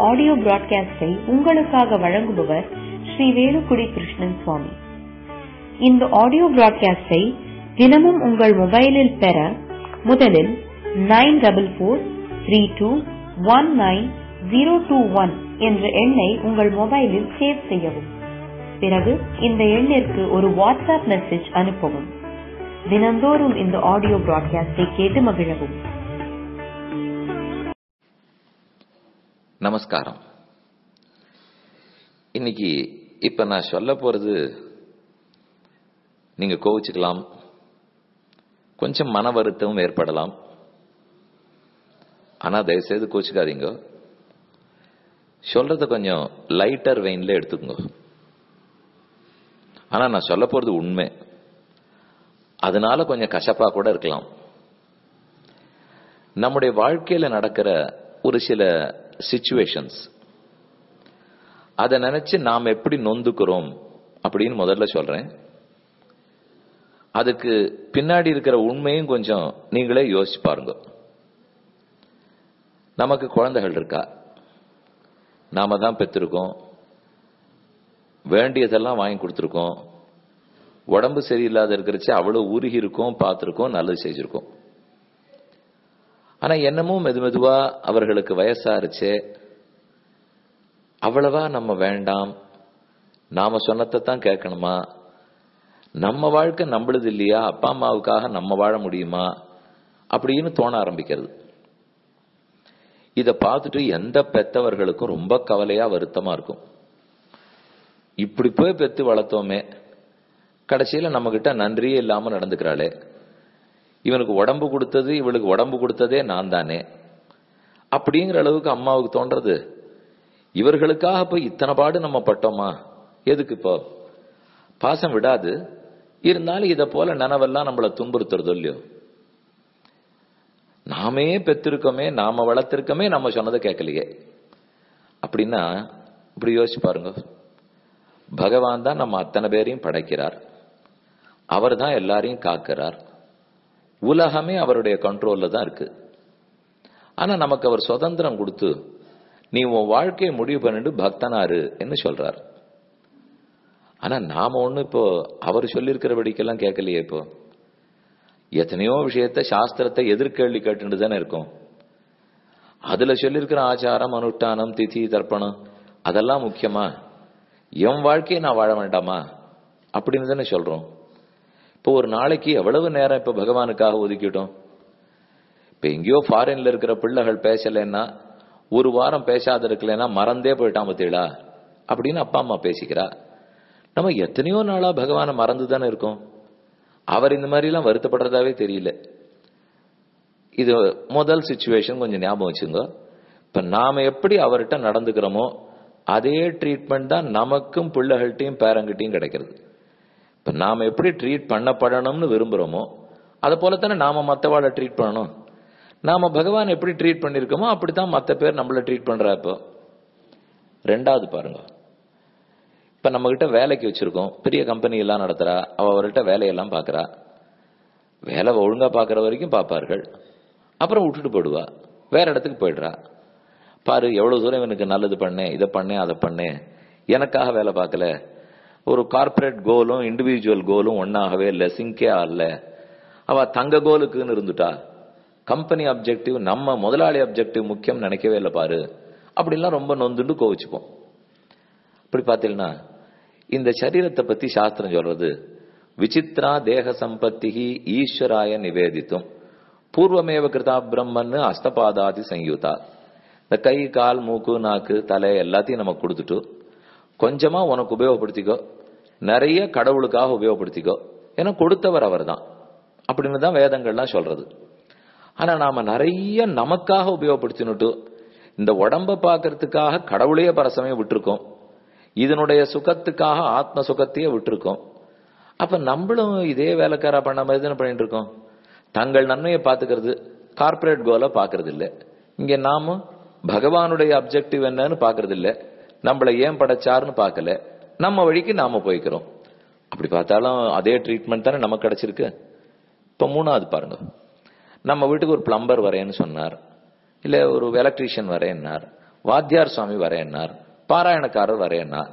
audio பிராட்காஸ்டை உங்களுக்காக வழங்குபவர் ஸ்ரீ வேலுக்குடி கிருஷ்ணன் சுவாமி இந்த ஆடியோ பிராட்காஸ்டை தினமும் உங்கள் மொபைலில் பெற முதலில் nine double four three two one nine zero two one என்ற எண்ணை உங்கள் மொபைலில் சேவ் செய்யவும் பிறகு இந்த எண்ணிற்கு ஒரு வாட்ஸ்அப் மெசேஜ் அனுப்பவும் தினந்தோறும் இந்த ஆடியோ பிராட்காஸ்டை கேட்டு மகிழவும் நமஸ்காரம் இன்னைக்கு இப்ப நான் சொல்ல போறது நீங்க கோவிச்சுக்கலாம் கொஞ்சம் மன வருத்தமும் ஏற்படலாம் ஆனா தயவுசெய்து கோச்சுக்காதீங்க சொல்றத கொஞ்சம் லைட்டர் வெயின்ல எடுத்துக்கோங்க ஆனா நான் சொல்ல போறது உண்மை அதனால கொஞ்சம் கசப்பா கூட இருக்கலாம் நம்முடைய வாழ்க்கையில நடக்கிற ஒரு சில சிச்சுவேஷன்ஸ் அதை நினைச்சு நாம் எப்படி நொந்துக்கிறோம் அப்படின்னு முதல்ல சொல்றேன் அதுக்கு பின்னாடி இருக்கிற உண்மையும் கொஞ்சம் நீங்களே யோசிச்சு பாருங்க நமக்கு குழந்தைகள் இருக்கா நாம தான் பெற்றிருக்கோம் வேண்டியதெல்லாம் வாங்கி கொடுத்துருக்கோம் உடம்பு சரியில்லாத இருக்கிறச்சு அவ்வளவு உருகி இருக்கோம் பார்த்துருக்கோம் நல்லது செஞ்சிருக்கோம் ஆனா என்னமோ மெது மெதுவா அவர்களுக்கு வயசாருச்சே அவ்வளவா நம்ம வேண்டாம் நாம சொன்னதை தான் கேட்கணுமா நம்ம வாழ்க்கை நம்மளுது இல்லையா அப்பா அம்மாவுக்காக நம்ம வாழ முடியுமா அப்படின்னு தோண ஆரம்பிக்கிறது இத பார்த்துட்டு எந்த பெத்தவர்களுக்கும் ரொம்ப கவலையா வருத்தமா இருக்கும் இப்படி போய் பெத்து வளர்த்தோமே கடைசியில நம்ம கிட்ட நன்றியே இல்லாம நடந்துக்கிறாளே இவனுக்கு உடம்பு கொடுத்தது இவளுக்கு உடம்பு கொடுத்ததே நான் தானே அப்படிங்கிற அளவுக்கு அம்மாவுக்கு தோன்றது இவர்களுக்காக போய் இத்தனை பாடு நம்ம பட்டோமா எதுக்கு இப்போ பாசம் விடாது இருந்தாலும் இதை போல நனவெல்லாம் நம்மளை துன்புறுத்துறதோ இல்லையோ நாமே பெற்றிருக்கோமே நாம வளர்த்திருக்கோமே நம்ம சொன்னதை கேட்கலையே அப்படின்னா இப்படி யோசிச்சு பாருங்க பகவான் தான் நம்ம அத்தனை பேரையும் படைக்கிறார் அவர் தான் எல்லாரையும் காக்கிறார் உலகமே அவருடைய கண்ட்ரோல்ல தான் இருக்கு ஆனா நமக்கு அவர் சுதந்திரம் கொடுத்து நீ உன் வாழ்க்கையை முடிவு பண்ணிட்டு பக்தனாரு என்று சொல்றார் ஆனா நாம ஒண்ணு இப்போ அவர் சொல்லியிருக்கிறபடிக்கெல்லாம் கேட்கலையே இப்போ எத்தனையோ விஷயத்த சாஸ்திரத்தை எதிர்கேள்வி கேட்டுட்டு தானே இருக்கும் அதுல சொல்லியிருக்கிற ஆச்சாரம் அனுஷ்டானம் திதி தர்ப்பணம் அதெல்லாம் முக்கியமா என் வாழ்க்கையை நான் வாழ வேண்டாமா அப்படின்னு தானே சொல்றோம் இப்போ ஒரு நாளைக்கு எவ்வளவு நேரம் இப்ப பகவானுக்காக ஒதுக்கிட்டோம் இப்ப எங்கேயோ ஃபாரின்ல இருக்கிற பிள்ளைகள் பேசலைன்னா ஒரு வாரம் பேசாத இருக்கலைன்னா மறந்தே போயிட்டான் பத்தீங்களா அப்படின்னு அப்பா அம்மா பேசிக்கிறா நம்ம எத்தனையோ நாளா பகவானை மறந்து தானே இருக்கோம் அவர் இந்த மாதிரி எல்லாம் வருத்தப்படுறதாவே தெரியல இது முதல் சுச்சுவேஷன் கொஞ்சம் ஞாபகம் வச்சுங்க இப்ப நாம எப்படி அவர்கிட்ட நடந்துக்கிறோமோ அதே ட்ரீட்மெண்ட் தான் நமக்கும் பிள்ளைகள்கிட்டையும் பேரங்கிட்டையும் கிடைக்கிறது இப்ப நாம எப்படி ட்ரீட் பண்ணப்படணும்னு விரும்புறோமோ அதை போலத்தானே நாம மத்தவாளை ட்ரீட் பண்ணணும் நாம பகவான் எப்படி ட்ரீட் பண்ணிருக்கோமோ அப்படித்தான் மத்த பேர் நம்மள ட்ரீட் பண்றா இப்போ ரெண்டாவது பாருங்க இப்ப நம்ம கிட்ட வேலைக்கு வச்சிருக்கோம் பெரிய கம்பெனி எல்லாம் நடத்துறா அவ அவர்கிட்ட வேலையெல்லாம் பாக்குறா வேலை ஒழுங்கா பாக்குற வரைக்கும் பாப்பார்கள் அப்புறம் விட்டுட்டு போயிடுவா வேற இடத்துக்கு போயிடுறா பாரு எவ்வளவு தூரம் இவனுக்கு நல்லது பண்ணேன் இதை பண்ணேன் அதை பண்ணேன் எனக்காக வேலை பார்க்கல ஒரு கார்பரேட் கோலும் இண்டிவிஜுவல் கோலும் ஒன்னாகவே இல்லை சிங்கே ஆகல அவ தங்க கோலுக்குன்னு இருந்துட்டா கம்பெனி அப்ஜெக்டிவ் நம்ம முதலாளி அப்ஜெக்டிவ் முக்கியம் நினைக்கவே இல்லை பாரு அப்படிலாம் ரொம்ப நொந்துண்டு கோவிச்சுப்போம் அப்படி பார்த்தீங்கன்னா இந்த சரீரத்தை பத்தி சாஸ்திரம் சொல்றது விசித்ரா தேக சம்பத்தி ஈஸ்வராய நிவேதித்தும் பூர்வமேவ கிருதா பிரம்மன்னு அஸ்தபாதாதி சங்கீதா இந்த கை கால் மூக்கு நாக்கு தலை எல்லாத்தையும் நமக்கு கொடுத்துட்டு கொஞ்சமா உனக்கு உபயோகப்படுத்திக்கோ நிறைய கடவுளுக்காக உபயோகப்படுத்திக்கோ ஏன்னா கொடுத்தவர் அவர் தான் அப்படின்னு தான் வேதங்கள்லாம் சொல்றது ஆனா நாம நிறைய நமக்காக உபயோகப்படுத்தினுட்டு இந்த உடம்ப பாக்குறதுக்காக கடவுளையே பரசமே விட்டுருக்கோம் இதனுடைய சுகத்துக்காக ஆத்ம சுகத்தையே விட்டுருக்கோம் அப்ப நம்மளும் இதே வேலைக்காரா பண்ண மாதிரி தானே பண்ணிட்டு இருக்கோம் தங்கள் நன்மையை பாத்துக்கிறது கார்பரேட் கோலை பாக்குறது இல்ல இங்க நாமும் பகவானுடைய அப்ஜெக்டிவ் என்னன்னு பாக்குறது இல்ல நம்மள ஏன் படைச்சாருன்னு பார்க்கல நம்ம வழிக்கு நாம போய்க்கிறோம் அப்படி பார்த்தாலும் அதே ட்ரீட்மெண்ட் தானே நமக்கு கிடைச்சிருக்கு இப்ப மூணாவது பாருங்க நம்ம வீட்டுக்கு ஒரு பிளம்பர் வரேன்னு சொன்னார் இல்ல ஒரு எலக்ட்ரீஷியன் வரேன்னார் வாத்தியார் சுவாமி வரேன்னார் பாராயணக்காரர் வரேன்னார்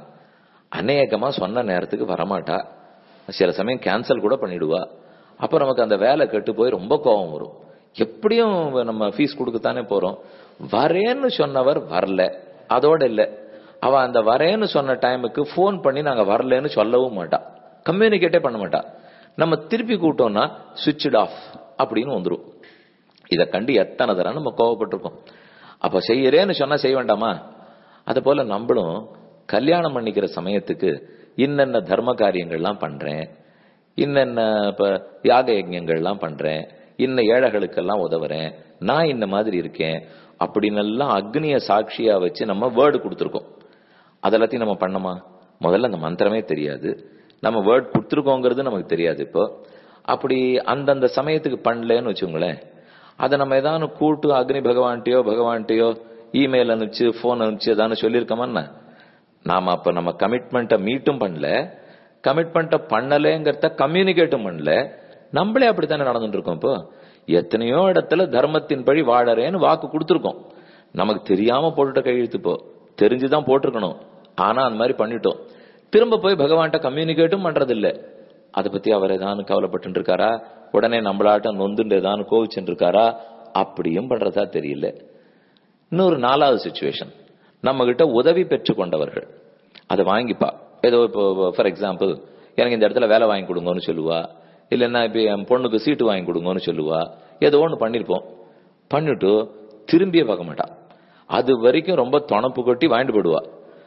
அநேகமா சொன்ன நேரத்துக்கு வரமாட்டா சில சமயம் கேன்சல் கூட பண்ணிடுவா அப்ப நமக்கு அந்த வேலை கெட்டு போய் ரொம்ப கோபம் வரும் எப்படியும் நம்ம ஃபீஸ் கொடுக்கத்தானே போறோம் வரேன்னு சொன்னவர் வரல அதோட இல்ல அவ அந்த வரேன்னு சொன்ன டைமுக்கு ஃபோன் பண்ணி நாங்க வரலன்னு சொல்லவும் மாட்டா கம்யூனிகேட்டே பண்ண மாட்டா நம்ம திருப்பி கூட்டோம்னா சுவிட்ச் ஆஃப் அப்படின்னு வந்துரும் இத கண்டு எத்தனை தடவை நம்ம கோவப்பட்டிருக்கோம் அப்ப செய்யறேன்னு சொன்னா செய்ய வேண்டாமா அது போல நம்மளும் கல்யாணம் பண்ணிக்கிற சமயத்துக்கு இன்னென்ன தர்ம காரியங்கள்லாம் பண்றேன் இன்னென்ன இப்ப யாக யஜ்யங்கள்லாம் பண்றேன் இன்ன ஏழைகளுக்கெல்லாம் உதவுறேன் நான் இந்த மாதிரி இருக்கேன் அப்படின்னு எல்லாம் அக்னிய சாட்சியா வச்சு நம்ம வேர்டு கொடுத்துருக்கோம் அதெல்லாத்தையும் நம்ம பண்ணோமா முதல்ல அந்த மந்திரமே தெரியாது நம்ம வேர்ட் கொடுத்துருக்கோங்கிறது நமக்கு தெரியாது இப்போ அப்படி அந்தந்த சமயத்துக்கு பண்ணலன்னு வச்சுங்களேன் அதை நம்ம ஏதாவது கூட்டு அக்னி பகவான்கிட்டயோ பகவான்கிட்டயோ இமெயில் அனுப்பிச்சு போன் அனுப்பிச்சு ஏதாவது சொல்லியிருக்கோமா நாம அப்ப நம்ம கமிட்மெண்ட்டை மீட்டும் பண்ணல கமிட்மெண்ட்டை பண்ணலேங்கிறத கம்யூனிகேட்டும் பண்ணல நம்மளே அப்படித்தானே நடந்துட்டு இருக்கோம் இப்போ எத்தனையோ இடத்துல தர்மத்தின் படி வாழறேன்னு வாக்கு கொடுத்துருக்கோம் நமக்கு தெரியாம போட்டுட்ட கையெழுத்து இப்போ தெரிஞ்சுதான் போட்டிருக்கணும் ஆனா அந்த மாதிரி பண்ணிட்டோம் திரும்ப போய் பகவான்கிட்ட கம்யூனிகேட்டும் பண்றது இல்ல அதை பத்தி அவர் ஏதாவது கவலைப்பட்டு இருக்காரா உடனே நம்மளாட்டம் நொந்துண்டு ஏதாவது கோவிச்சுட்டு இருக்காரா அப்படியும் பண்றதா தெரியல இன்னொரு நாலாவது சுச்சுவேஷன் நம்ம கிட்ட உதவி பெற்று கொண்டவர்கள் அதை வாங்கிப்பா ஏதோ இப்போ ஃபார் எக்ஸாம்பிள் எனக்கு இந்த இடத்துல வேலை வாங்கி கொடுங்கன்னு சொல்லுவா இல்லைன்னா இப்போ என் பொண்ணுக்கு சீட்டு வாங்கி கொடுங்கன்னு சொல்லுவா ஏதோ ஒன்று பண்ணிருப்போம் பண்ணிட்டு திரும்பியே பார்க்க மாட்டா அது வரைக்கும் ரொம்ப தொணப்பு கொட்டி வாங்கிட்டு போடுவா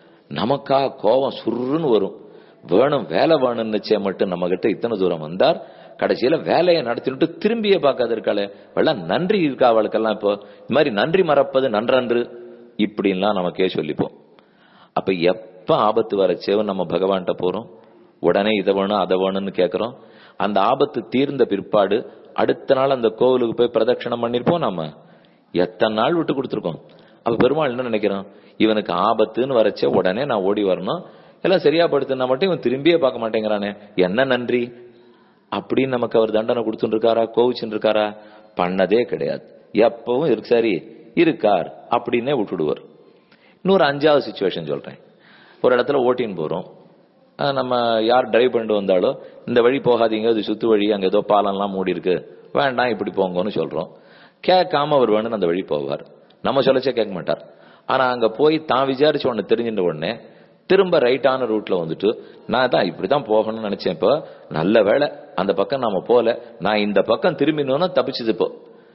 நமக்கா கோபம் சுருன்னு வரும் வேணும் வேலை வேணும்னுச்சே மட்டும் நம்ம கிட்ட இத்தனை தூரம் வந்தார் கடைசியில வேலையை நடத்திட்டு திரும்பியே பார்க்காத இருக்காளே வெள்ளம் நன்றி இருக்கா அவளுக்கெல்லாம் இப்போ இந்த மாதிரி நன்றி மறப்பது நன்றன்று இப்படின்லாம் நமக்கே சொல்லிப்போம் அப்ப எப்ப ஆபத்து வரச்சேவோ நம்ம பகவான்கிட்ட போறோம் உடனே இதை வேணும் அதை வேணும்னு கேட்கிறோம் அந்த ஆபத்து தீர்ந்த பிற்பாடு அடுத்த நாள் அந்த கோவிலுக்கு போய் பிரதட்சணம் பண்ணிருப்போம் நாம எத்தனை நாள் விட்டு கொடுத்துருக்கோம் அப்ப பெருமாள் என்ன நினைக்கிறோம் இவனுக்கு ஆபத்துன்னு வரச்சே உடனே நான் ஓடி வரணும் எல்லாம் சரியா படுத்துனா மட்டும் இவன் திரும்பியே பார்க்க மாட்டேங்கிறானே என்ன நன்றி அப்படின்னு நமக்கு அவர் தண்டனை கொடுத்துட்டு இருக்காரா கோவிச்சுட்டு இருக்காரா பண்ணதே கிடையாது எப்பவும் இருக்கு சரி இருக்கார் அப்படின்னே விட்டுடுவார் இன்னொரு அஞ்சாவது சுச்சுவேஷன் சொல்றேன் ஒரு இடத்துல ஓட்டின்னு போறோம் அஹ் நம்ம யார் டிரைவ் பண்ணிட்டு வந்தாலும் இந்த வழி போகாதீங்க அது சுத்து வழி அங்க ஏதோ பாலம்லாம் மூடி இருக்கு வேண்டாம் இப்படி போங்கன்னு சொல்றோம் கேட்காம அவர் வேணும்னு அந்த வழி போவார் நம்ம சொல்லச்சே கேட்க மாட்டார் ஆனா அங்க போய் தான் விசாரிச்ச உடனே தெரிஞ்சிட்ட உடனே திரும்ப ரைட்டான ரூட்ல வந்துட்டு நான் தான் இப்படிதான் போகணும்னு நினைச்சேன் இப்போ நல்ல வேளை அந்த பக்கம் நாம போல நான் இந்த பக்கம் திரும்பினோன்னா தப்பிச்சது இப்போ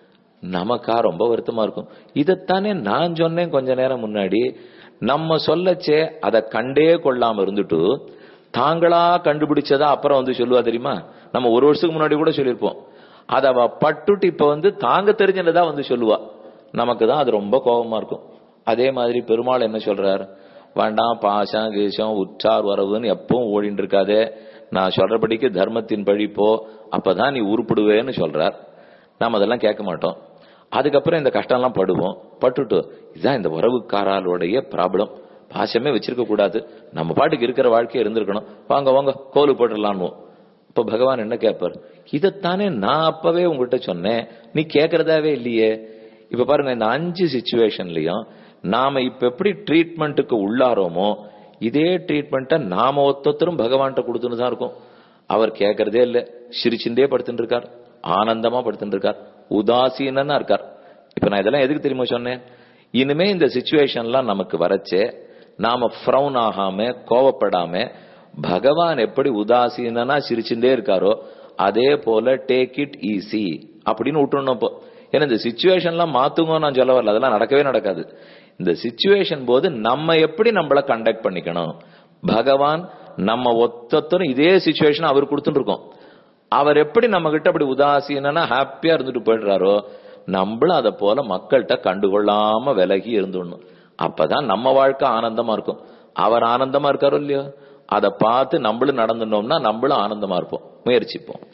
நமக்கா ரொம்ப வருத்தமா இருக்கும் இதைத்தானே நான் சொன்னேன் கொஞ்ச நேரம் முன்னாடி நம்ம சொல்லச்சே அதை கண்டே கொள்ளாம இருந்துட்டு தாங்களா கண்டுபிடிச்சதா அப்புறம் வந்து சொல்லுவா தெரியுமா நம்ம ஒரு வருஷத்துக்கு முன்னாடி கூட சொல்லியிருப்போம் அத அவ பட்டுட்டு இப்ப வந்து தாங்க தெரிஞ்சதான் வந்து சொல்லுவா நமக்கு தான் அது ரொம்ப கோபமா இருக்கும் அதே மாதிரி பெருமாள் என்ன சொல்றார் வேண்டாம் பாசம் கீசம் உற்றார் வரவுன்னு எப்பவும் ஓடிட்டு இருக்காதே நான் சொல்றபடிக்கு தர்மத்தின் படி போ அப்பதான் நீ உருப்பிடுவேன்னு சொல்றார் நாம அதெல்லாம் கேட்க மாட்டோம் அதுக்கப்புறம் இந்த கஷ்டம்லாம் படுவோம் பட்டுட்டு இதுதான் இந்த உறவுக்காராளுடைய ப்ராப்ளம் பாசமே வச்சிருக்க கூடாது நம்ம பாட்டுக்கு இருக்கிற வாழ்க்கை இருந்திருக்கணும் வாங்க வாங்க கோலு போட்டுடலான்னு இப்ப பகவான் என்ன கேட்பார் இதைத்தானே நான் அப்பவே உங்ககிட்ட சொன்னேன் நீ கேட்கறதாவே இல்லையே இப்ப பாருங்க இந்த அஞ்சு சுச்சுவேஷன்லயும் நாம இப்ப எப்படி ட்ரீட்மெண்ட்டுக்கு உள்ளாரோமோ இதே ட்ரீட்மெண்ட்டை நாம ஒத்தொத்தரும் பகவான்கிட்ட கொடுத்துன்னு தான் இருக்கும் அவர் கேட்கறதே இல்ல சிரிச்சுட்டே படுத்துட்டு இருக்கார் ஆனந்தமா படுத்துட்டு இருக்கார் உதாசீனா இருக்கார் இப்ப நான் இதெல்லாம் எதுக்கு தெரியுமா சொன்னேன் இனிமே இந்த சுச்சுவேஷன்லாம் நமக்கு வரச்சே நாம ஃப்ரௌன் ஆகாம கோவப்படாம பகவான் எப்படி உதாசீனா சிரிச்சுட்டே இருக்காரோ அதே போல டேக் இட் ஈஸி அப்படின்னு விட்டுணும் இப்போ ஏன்னா இந்த சுச்சுவேஷன்லாம் மாத்துங்க நான் சொல்ல வரல அதெல்லாம் நடக்கவே நடக்காது இந்த சுச்சுவேஷன் போது நம்ம எப்படி நம்மள கண்டக்ட் பண்ணிக்கணும் பகவான் நம்ம ஒத்தொத்தரும் இதே சுச்சுவேஷன் அவர் கொடுத்துட்டு இருக்கோம் அவர் எப்படி நம்ம கிட்ட அப்படி உதாசீனா ஹாப்பியா இருந்துட்டு போயிடுறாரோ நம்மளும் அதை போல மக்கள்கிட்ட கண்டுகொள்ளாம விலகி இருந்துடணும் அப்பதான் நம்ம வாழ்க்கை ஆனந்தமா இருக்கும் அவர் ஆனந்தமா இருக்காரோ இல்லையோ அதை பார்த்து நம்மளும் நடந்துட்டோம்னா நம்மளும் ஆனந்தமா இருப்போம் முயற்சிப்போம்